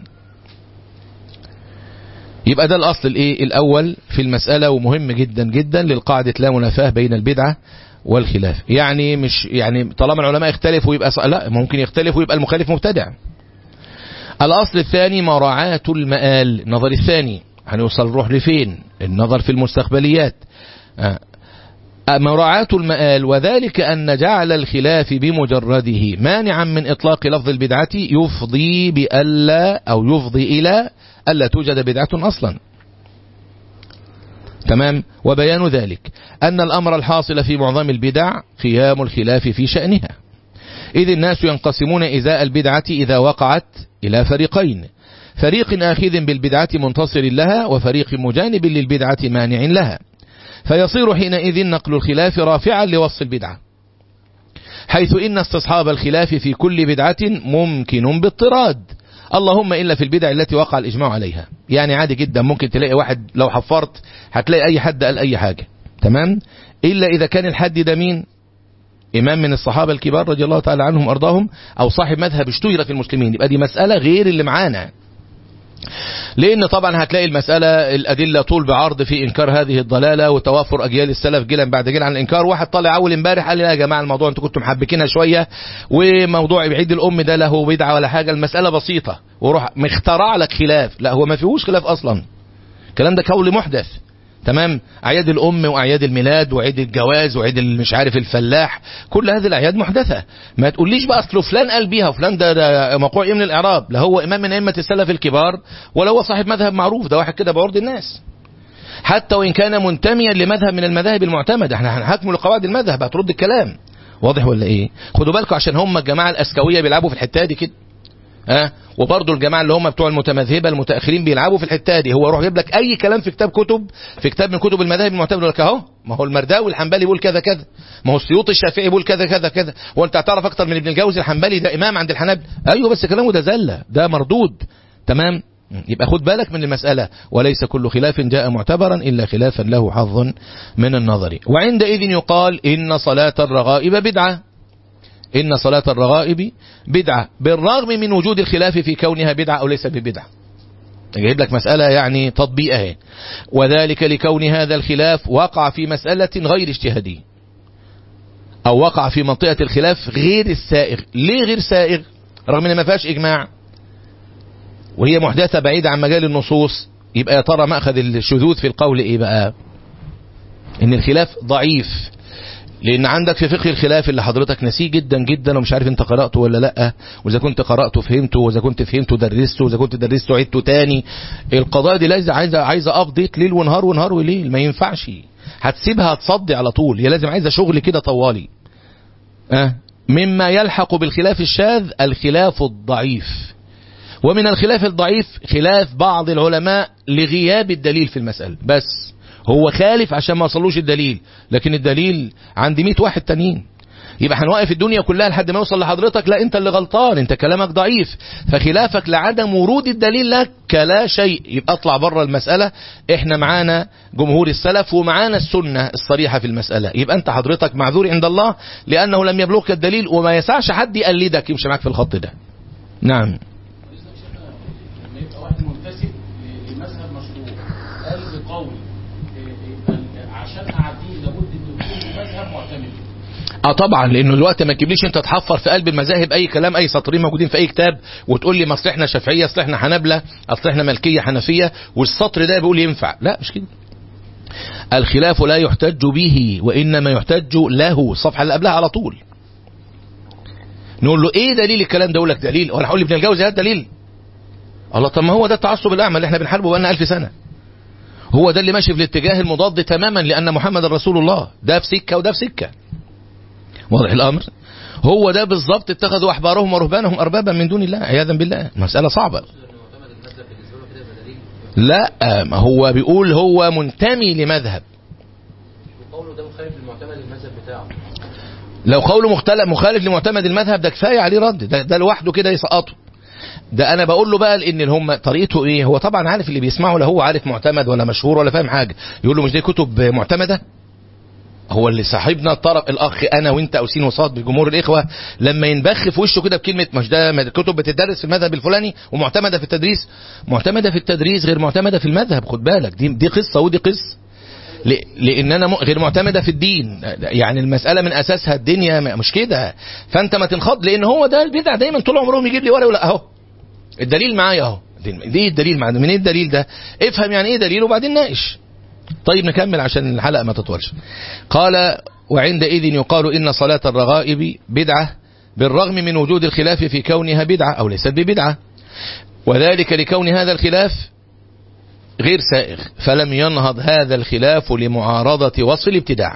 يبقى ده الأصل الإيه الأول في المسألة ومهم جدا جدا للقاعدة لا منافاة بين البدعة والخلاف يعني مش يعني طالما العلماء اختلفوا يبقى لا ممكن يختلفوا يبقى المخالف مبتدع الأصل الثاني مراعاة المآل النظر الثاني هنوصل نروح لفين النظر في المستقبليات مراعاة المآل وذلك أن جعل الخلاف بمجرده مانعا من إطلاق لفظ البدعة يفضي بألا أو يفضي إلى ألا توجد بدعة أصلا تمام وبيان ذلك أن الأمر الحاصل في معظم البدع قيام الخلاف في شأنها إذ الناس ينقسمون إزاء البدعة إذا وقعت إلى فريقين فريق آخذ بالبدعة منتصر لها وفريق مجانب للبدعة مانع لها فيصير حينئذ نقل الخلاف رافعا لوصف البدعة حيث إن استصحاب الخلاف في كل بدعة ممكن باضطراد اللهم إلا في البدع التي وقع الإجماع عليها يعني عادي جدا ممكن تلاقي واحد لو حفرت هتلاقي أي حد قال أي حاجة تمام إلا إذا كان الحد ده مين إمام من الصحابة الكبار رضي الله تعالى عنهم أرضاهم أو صاحب مذهب اشتهر في المسلمين يبقى دي مسألة غير اللي معانا لأن طبعا هتلاقي المسألة الأدلة طول بعرض في إنكار هذه الضلالة وتوافر أجيال السلف جيلا بعد جيل عن الإنكار واحد طالع أول امبارح قال لي يا جماعة الموضوع أنتوا كنتم محبكينها شوية وموضوع عيد الأم ده له بدعة ولا حاجة المسألة بسيطة وروح مخترع لك خلاف لا هو ما فيهوش خلاف أصلا الكلام ده قول محدث تمام اعياد الام واعياد الميلاد وعيد الجواز وعيد مش عارف الفلاح كل هذه الاعياد محدثه ما تقوليش بقى اصل فلان قال بيها وفلان ده, ده موقوع ايه من الاعراب لا هو امام من ائمه السلف الكبار ولا هو صاحب مذهب معروف ده واحد كده بعرض الناس حتى وان كان منتميا لمذهب من المذاهب المعتمده احنا هنحكم لقواعد المذهب هترد الكلام واضح ولا ايه خدوا بالكم عشان هم الجماعه الاسكويه بيلعبوا في الحته دي كده ها أه؟ وبرضه الجماعه اللي هم بتوع المتمذهبه المتاخرين بيلعبوا في الحته دي هو يروح يجيب لك اي كلام في كتاب كتب في كتاب من كتب المذاهب المعتمده يقول لك اهو ما هو المرداوي الحنبلي بيقول كذا كذا ما هو السيوطي الشافعي بيقول كذا كذا كذا وانت هتعرف اكتر من ابن الجوزي الحنبلي ده امام عند الحنابل ايوه بس كلامه ده زله ده مردود تمام يبقى خد بالك من المسألة وليس كل خلاف جاء معتبرا إلا خلافا له حظ من النظر وعندئذ يقال إن صلاة الرغائب بدعة إن صلاة الرغائب بدعة بالرغم من وجود الخلاف في كونها بدعة أو ليس ببدعة جايب لك مسألة يعني تطبيق اهي وذلك لكون هذا الخلاف وقع في مسألة غير اجتهادية أو وقع في منطقة الخلاف غير السائغ ليه غير سائغ رغم ان ما فيهاش إجماع وهي محدثة بعيدة عن مجال النصوص يبقى يا ترى مأخذ الشذوذ في القول ايه بقى ان الخلاف ضعيف لان عندك في فقه الخلاف اللي حضرتك نسيه جدا جدا ومش عارف انت قرأته ولا لا واذا كنت قرأته فهمته واذا كنت فهمته درسته واذا كنت درسته عدته تاني القضايا دي لازم عايزه عايزه ابديت ليل ونهار ونهار وليل ما ينفعش هتسيبها تصدي على طول هي لازم عايزه شغل كده طوالي أه؟ مما يلحق بالخلاف الشاذ الخلاف الضعيف ومن الخلاف الضعيف خلاف بعض العلماء لغياب الدليل في المسألة بس هو خالف عشان ما وصلوش الدليل لكن الدليل عند 100 واحد تانيين يبقى هنوقف الدنيا كلها لحد ما يوصل لحضرتك لا انت اللي غلطان انت كلامك ضعيف فخلافك لعدم ورود الدليل لك كلا شيء يبقى اطلع بره المسألة احنا معانا جمهور السلف ومعانا السنة الصريحة في المسألة يبقى انت حضرتك معذور عند الله لانه لم يبلغك الدليل وما يسعش حد يقلدك يمشي معاك في الخط ده نعم يبقى واحد منتسب لمذهب مشهور قال بقول عشان اعديه لابد ان يكون مذهب معتمد اه طبعا لانه الوقت ما تجيبليش انت تحفر في قلب المذاهب اي كلام اي سطرين موجودين في اي كتاب وتقول لي ما اصل احنا شافعيه اصل احنا حنابله اصل احنا مالكيه حنفيه والسطر ده بيقول ينفع لا مش كده الخلاف لا يحتج به وانما يحتج له الصفحه اللي قبلها على طول نقول له ايه دليل الكلام ده يقول لك دليل وانا هقول لابن الجوزي هات دليل الله طب ما هو ده التعصب الاعمى اللي احنا بنحاربه بقالنا 1000 سنه هو ده اللي ماشي في الاتجاه المضاد تماما لان محمد رسول الله ده في سكه وده في سكه واضح الامر هو ده بالظبط اتخذوا احبارهم ورهبانهم اربابا من دون الله عياذا بالله مساله صعبه لا ما هو بيقول هو منتمي لمذهب وقوله ده مخالف للمعتمد المذهب بتاعه لو قوله مختلف مخالف لمعتمد المذهب ده كفايه عليه رد ده, ده لوحده كده يسقطه ده انا بقول له بقى ان هم طريقته ايه هو طبعا عارف اللي بيسمعه لا هو عارف معتمد ولا مشهور ولا فاهم حاجه يقول له مش دي كتب معتمده هو اللي صاحبنا الطرف الاخ انا وانت او سين وصاد بجمهور الاخوه لما ينبخ في وشه كده بكلمه مش ده كتب بتدرس في المذهب الفلاني ومعتمده في التدريس معتمده في التدريس غير معتمده في المذهب خد بالك دي دي قصه ودي قصه لان انا غير معتمده في الدين يعني المساله من اساسها الدنيا مش كده فانت ما تنخض لان هو ده البدع دايما طول عمرهم يجيب لي ورقه ولا اهو الدليل معايا اهو دي الدليل معايا من ايه الدليل ده افهم يعني ايه دليل وبعدين ناقش طيب نكمل عشان الحلقة ما تطولش قال وعندئذ يقال إن صلاة الرغائب بدعة بالرغم من وجود الخلاف في كونها بدعة أو ليست ببدعة وذلك لكون هذا الخلاف غير سائغ فلم ينهض هذا الخلاف لمعارضة وصف الابتداع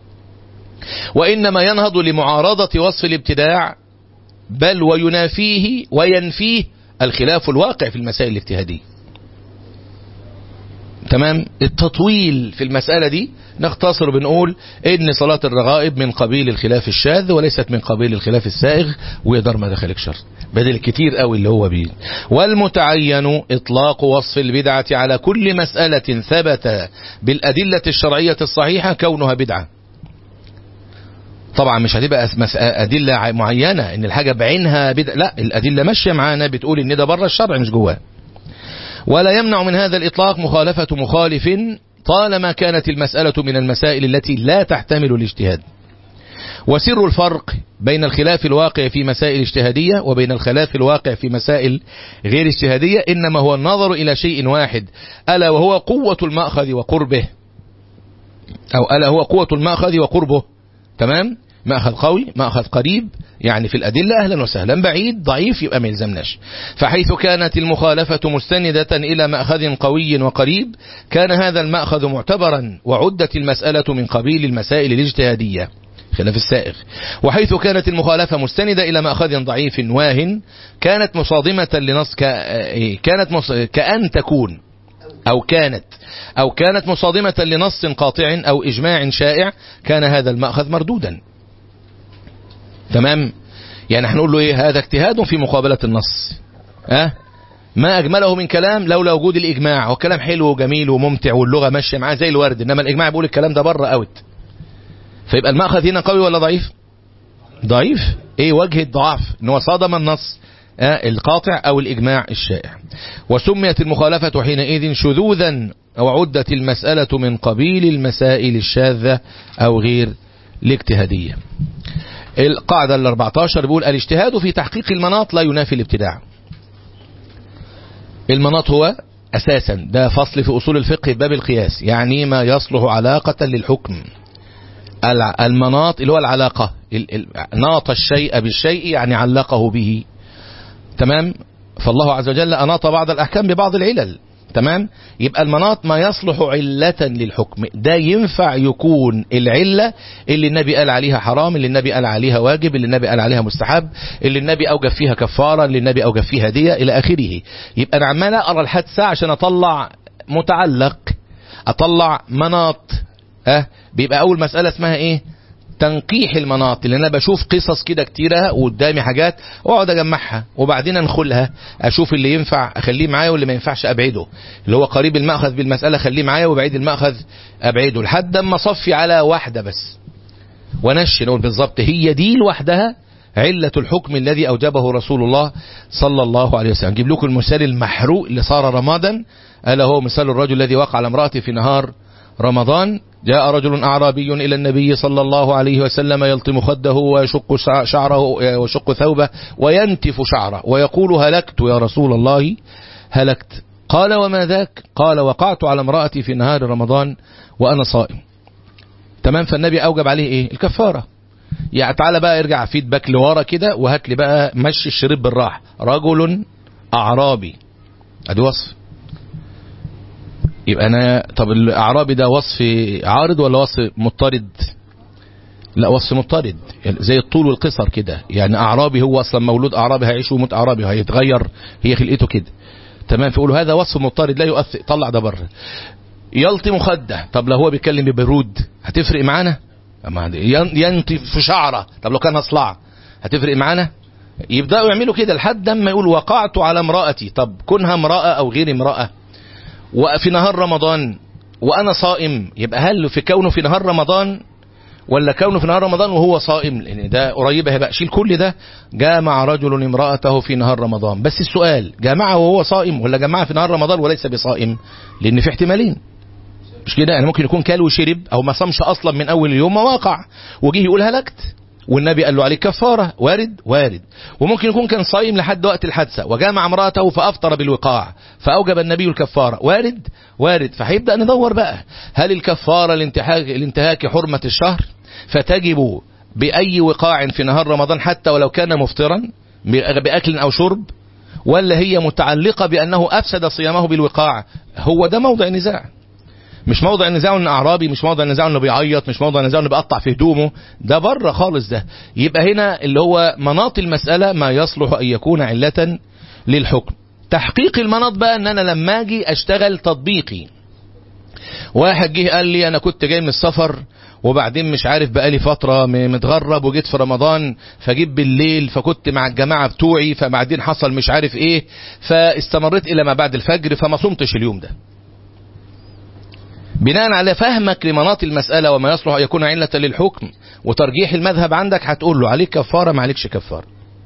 وإنما ينهض لمعارضة وصف الابتداع بل وينافيه وينفيه الخلاف الواقع في المسائل الاجتهادية تمام التطويل في المسألة دي نختصر بنقول ان صلاة الرغائب من قبيل الخلاف الشاذ وليست من قبيل الخلاف السائغ ويقدر ما دخلك شر بدل كتير قوي اللي هو بيه والمتعين اطلاق وصف البدعة على كل مسألة ثبت بالأدلة الشرعية الصحيحة كونها بدعة طبعا مش هتبقى أدلة معينة ان الحاجة بعينها بدعة لا الأدلة ماشية معانا بتقول ان ده بره الشرع مش جواه ولا يمنع من هذا الإطلاق مخالفة مخالف طالما كانت المسألة من المسائل التي لا تحتمل الاجتهاد وسر الفرق بين الخلاف الواقع في مسائل اجتهادية وبين الخلاف الواقع في مسائل غير اجتهادية إنما هو النظر إلى شيء واحد ألا وهو قوة المأخذ وقربه أو ألا هو قوة المأخذ وقربه تمام مأخذ قوي مأخذ قريب يعني في الأدلة أهلا وسهلا بعيد ضعيف يبقى ما يلزمناش فحيث كانت المخالفة مستندة إلى مأخذ قوي وقريب كان هذا المأخذ معتبرا وعدت المسألة من قبيل المسائل الاجتهادية خلاف السائغ وحيث كانت المخالفة مستندة إلى مأخذ ضعيف واهن كانت مصادمة لنص ك... كانت مص... كأن تكون أو كانت أو كانت مصادمة لنص قاطع أو إجماع شائع كان هذا المأخذ مردودا تمام يعني هنقول له ايه هذا اجتهاد في مقابلة النص أه؟ ما أجمله من كلام لولا وجود الإجماع هو كلام حلو وجميل وممتع واللغة ماشية معاه زي الورد إنما الإجماع بيقول الكلام ده بره أوت فيبقى المأخذ هنا قوي ولا ضعيف ضعيف ايه وجه الضعف ان هو صادم النص آه القاطع أو الإجماع الشائع وسميت المخالفة حينئذ شذوذا أو عدت المسألة من قبيل المسائل الشاذة أو غير الاجتهادية القاعدة ال 14 بيقول الاجتهاد في تحقيق المناط لا ينافي الابتداع المناط هو أساسا ده فصل في أصول الفقه باب القياس يعني ما يصلح علاقة للحكم المناط اللي هو العلاقة ناط الشيء بالشيء يعني علقه به تمام فالله عز وجل أناط بعض الأحكام ببعض العلل تمام يبقى المناط ما يصلح علة للحكم ده ينفع يكون العلة اللي النبي قال عليها حرام اللي النبي قال عليها واجب اللي النبي قال عليها مستحب اللي النبي أوجب فيها كفارة اللي النبي أوجب فيها دية إلى آخره يبقى أنا عمال أقرأ الحادثة عشان أطلع متعلق اطلع مناط اه بيبقى اول مسألة اسمها ايه تنقيح المناط اللي انا بشوف قصص كده كتيرة وقدامي حاجات واقعد اجمعها وبعدين انخلها اشوف اللي ينفع اخليه معايا واللي ما ينفعش ابعده اللي هو قريب المأخذ بالمسألة خليه معايا وبعيد المأخذ ابعده لحد اما اصفي على واحدة بس ونشن نقول بالظبط هي دي لوحدها علة الحكم الذي أوجبه رسول الله صلى الله عليه وسلم نجيب لكم المثال المحروق اللي صار رمادا ألا هو مثال الرجل الذي وقع على امرأته في نهار رمضان جاء رجل أعرابي إلى النبي صلى الله عليه وسلم يلطم خده ويشق شعره ويشق ثوبه وينتف شعره ويقول هلكت يا رسول الله هلكت قال وما ذاك قال وقعت على امرأتي في نهار رمضان وأنا صائم تمام فالنبي أوجب عليه إيه الكفارة يعني تعالى بقى ارجع فيدباك لورا كده وهات لي بقى مشي الشريط بالراحة رجل أعرابي ادي وصف يبقى انا طب الاعرابي ده وصف عارض ولا وصف مضطرد لا وصف مضطرد زي الطول والقصر كده يعني اعرابي هو اصلا مولود اعرابي هيعيش ويموت اعرابي هيتغير هي خلقته كده تمام فيقولوا هذا وصف مضطرد لا يؤثر طلع ده بره يلطم خده طب لو هو بيتكلم ببرود هتفرق معانا ينطف في شعره طب لو كان اصلع هتفرق معانا يبداوا يعملوا كده لحد اما يقول وقعت على امرأتي طب كونها امرأة او غير امرأة وفي نهار رمضان وانا صائم يبقى هل في كونه في نهار رمضان ولا كونه في نهار رمضان وهو صائم لان ده قريبه هيبقى شيل كل ده جامع رجل امرأته في نهار رمضان بس السؤال جامعه وهو صائم ولا جامعه في نهار رمضان وليس بصائم لان في احتمالين مش كده يعني ممكن يكون كل وشرب او ما صامش اصلا من اول اليوم ما واقع وجيه يقول هلكت والنبي قال له عليك كفارة وارد وارد وممكن يكون كان صايم لحد وقت الحادثة وجامع امرأته فأفطر بالوقاع فأوجب النبي الكفارة وارد وارد فهيبدأ ندور بقى هل الكفارة لانتهاك, لانتهاك حرمة الشهر فتجب بأي وقاع في نهار رمضان حتى ولو كان مفطرا بأكل أو شرب ولا هي متعلقة بأنه أفسد صيامه بالوقاع هو ده موضع نزاع مش موضع النزاع انه اعرابي مش موضع النزاع انه بيعيط مش موضع النزاع انه بيقطع في هدومه ده بره خالص ده يبقى هنا اللي هو مناط المسألة ما يصلح ان يكون علة للحكم تحقيق المناط بقى ان انا لما اجي اشتغل تطبيقي واحد جه قال لي انا كنت جاي من السفر وبعدين مش عارف بقالي فترة متغرب وجيت في رمضان فجيت بالليل فكنت مع الجماعة بتوعي فبعدين حصل مش عارف ايه فاستمريت الى ما بعد الفجر فما صمتش اليوم ده بناء على فهمك لمناط المسألة وما يصلح أن يكون علة للحكم وترجيح المذهب عندك هتقول له عليك كفارة ما عليكش كفارة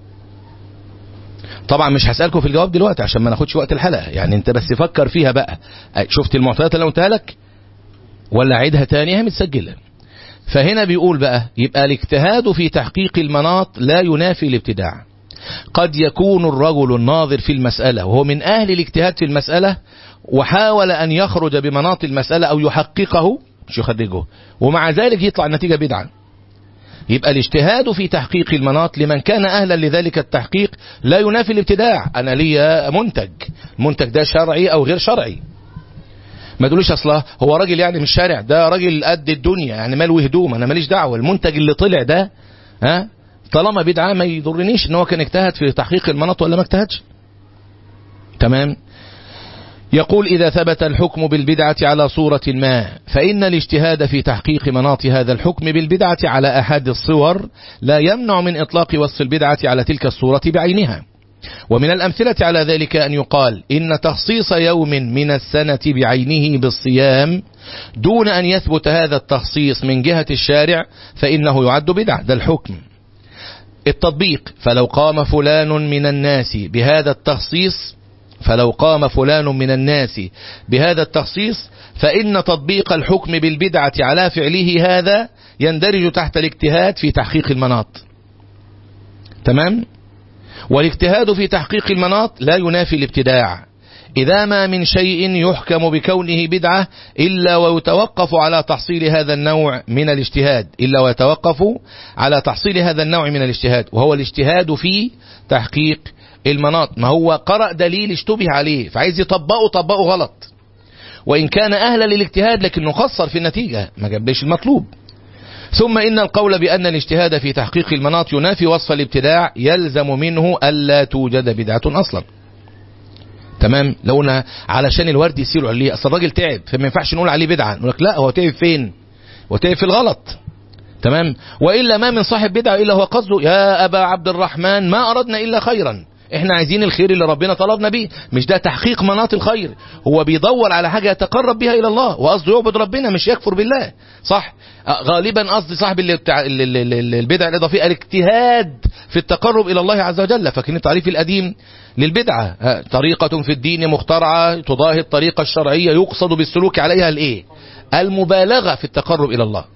طبعا مش هسألكم في الجواب دلوقتي عشان ما ناخدش وقت الحلقة يعني انت بس فكر فيها بقى شفت المعطيات اللي قلتها لك ولا عيدها تاني هي متسجلة فهنا بيقول بقى يبقى الاجتهاد في تحقيق المناط لا ينافي الابتداع قد يكون الرجل الناظر في المسألة وهو من أهل الاجتهاد في المسألة وحاول أن يخرج بمناط المسألة أو يحققه مش يخرجه ومع ذلك يطلع النتيجة بدعة يبقى الاجتهاد في تحقيق المناط لمن كان أهلا لذلك التحقيق لا ينافي الابتداع أنا لي منتج المنتج ده شرعي أو غير شرعي ما تقولوش اصلا هو راجل يعني مش شارع ده راجل قد الدنيا يعني ماله هدوم انا ماليش دعوه المنتج اللي طلع ده ها طالما بدعه ما يضرنيش ان هو كان اجتهد في تحقيق المناط ولا ما اجتهدش تمام يقول إذا ثبت الحكم بالبدعة على صورة ما فإن الاجتهاد في تحقيق مناط هذا الحكم بالبدعة على أحد الصور لا يمنع من إطلاق وصف البدعة على تلك الصورة بعينها ومن الأمثلة على ذلك أن يقال إن تخصيص يوم من السنة بعينه بالصيام دون أن يثبت هذا التخصيص من جهة الشارع فإنه يعد بدعة ده الحكم التطبيق فلو قام فلان من الناس بهذا التخصيص فلو قام فلان من الناس بهذا التخصيص فإن تطبيق الحكم بالبدعة على فعله هذا يندرج تحت الاجتهاد في تحقيق المناط تمام والاجتهاد في تحقيق المناط لا ينافي الابتداع إذا ما من شيء يحكم بكونه بدعة إلا ويتوقف على تحصيل هذا النوع من الاجتهاد إلا ويتوقف على تحصيل هذا النوع من الاجتهاد وهو الاجتهاد في تحقيق المناط ما هو قرأ دليل اشتبه عليه فعايز يطبقه طبقه غلط وإن كان أهلا للاجتهاد لكنه قصر في النتيجة ما جابليش المطلوب ثم إن القول بأن الاجتهاد في تحقيق المناط ينافي وصف الابتداع يلزم منه ألا توجد بدعة أصلا تمام لو قلنا علشان الورد يسير عليه اصل الراجل تعب فما ينفعش نقول عليه بدعه نقول لك لا هو تعب فين هو تعب في الغلط تمام والا ما من صاحب بدعه الا هو قصده يا ابا عبد الرحمن ما اردنا الا خيرا احنا عايزين الخير اللي ربنا طلبنا بيه مش ده تحقيق مناط الخير هو بيدور على حاجه يتقرب بها الى الله وقصده يعبد ربنا مش يكفر بالله صح آه، غالبا قصد صاحب اللي بتاع ال- ال- ال- البدع الاضافيه الاجتهاد في التقرب الى الله عز وجل فكان التعريف القديم للبدعه آه، طريقه في الدين مخترعه تضاهي الطريقه الشرعيه يقصد بالسلوك عليها الايه المبالغه في التقرب الى الله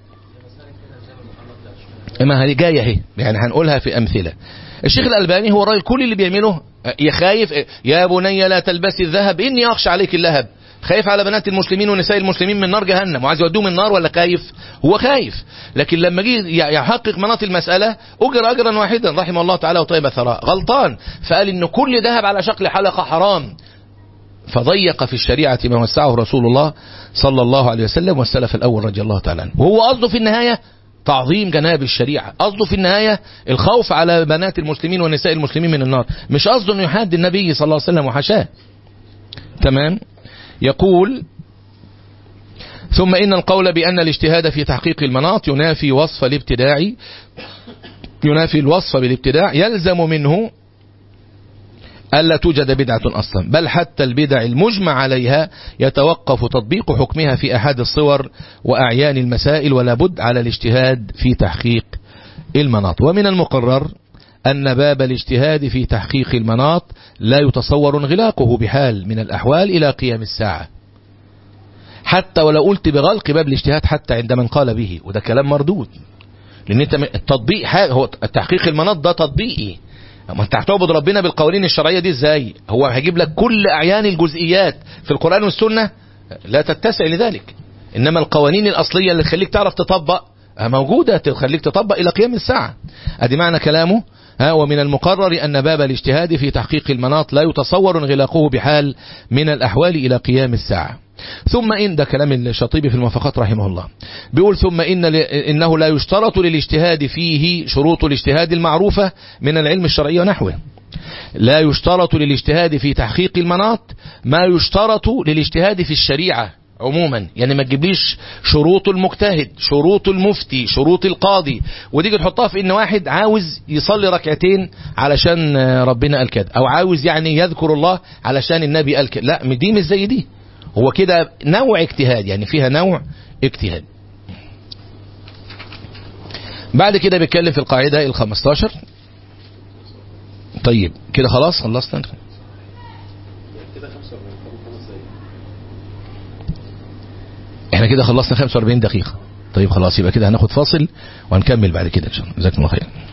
ما هي جايه اهي يعني هنقولها في امثله الشيخ الالباني هو الراجل كل اللي بيعمله يخايف يا بني لا تلبسي الذهب اني اخشى عليك اللهب خايف على بنات المسلمين ونساء المسلمين من نار جهنم وعايز يودوهم النار ولا خايف هو خايف لكن لما جه يحقق مناط المسألة أجر أجرا واحدا رحمه الله تعالى وطيب ثراء غلطان فقال إن كل ذهب على شكل حلقة حرام فضيق في الشريعة ما وسعه رسول الله صلى الله عليه وسلم والسلف الأول رضي الله تعالى عنه وهو قصده في النهاية تعظيم جناب الشريعة قصده في النهاية الخوف على بنات المسلمين ونساء المسلمين من النار مش قصده أنه يحاد النبي صلى الله عليه وسلم وحشاه تمام يقول ثم إن القول بأن الاجتهاد في تحقيق المناط ينافي وصف الابتداع ينافي الوصف بالابتداع يلزم منه ألا توجد بدعة أصلا بل حتى البدع المجمع عليها يتوقف تطبيق حكمها في أحد الصور وأعيان المسائل ولا بد على الاجتهاد في تحقيق المناط ومن المقرر أن باب الاجتهاد في تحقيق المناط لا يتصور انغلاقه بحال من الأحوال إلى قيام الساعة حتى ولو قلت بغلق باب الاجتهاد حتى عند من قال به وده كلام مردود لأن انت التطبيق حاجة هو تحقيق المناط ده تطبيقي ما انت هتعبد ربنا بالقوانين الشرعيه دي ازاي هو هيجيب لك كل اعيان الجزئيات في القران والسنه لا تتسع لذلك انما القوانين الاصليه اللي تخليك تعرف تطبق موجوده تخليك تطبق الى قيام الساعه ادي معنى كلامه ها ومن المقرر أن باب الاجتهاد في تحقيق المناط لا يتصور انغلاقه بحال من الأحوال إلى قيام الساعة ثم إن ده كلام الشاطبي في الموافقات رحمه الله بيقول ثم إن إنه لا يشترط للاجتهاد فيه شروط الاجتهاد المعروفة من العلم الشرعي ونحوه لا يشترط للاجتهاد في تحقيق المناط ما يشترط للاجتهاد في الشريعة عموما يعني ما تجيبليش شروط المجتهد شروط المفتي شروط القاضي ودي تحطها في ان واحد عاوز يصلي ركعتين علشان ربنا قال كده او عاوز يعني يذكر الله علشان النبي قال كده لا دي مش زي دي هو كده نوع اجتهاد يعني فيها نوع اجتهاد بعد كده بيتكلم في القاعدة ال15 طيب كده خلاص خلصنا احنا كده خلصنا 45 دقيقة طيب خلاص يبقى كده هناخد فاصل وهنكمل بعد كده ان شاء الله جزاكم الله خير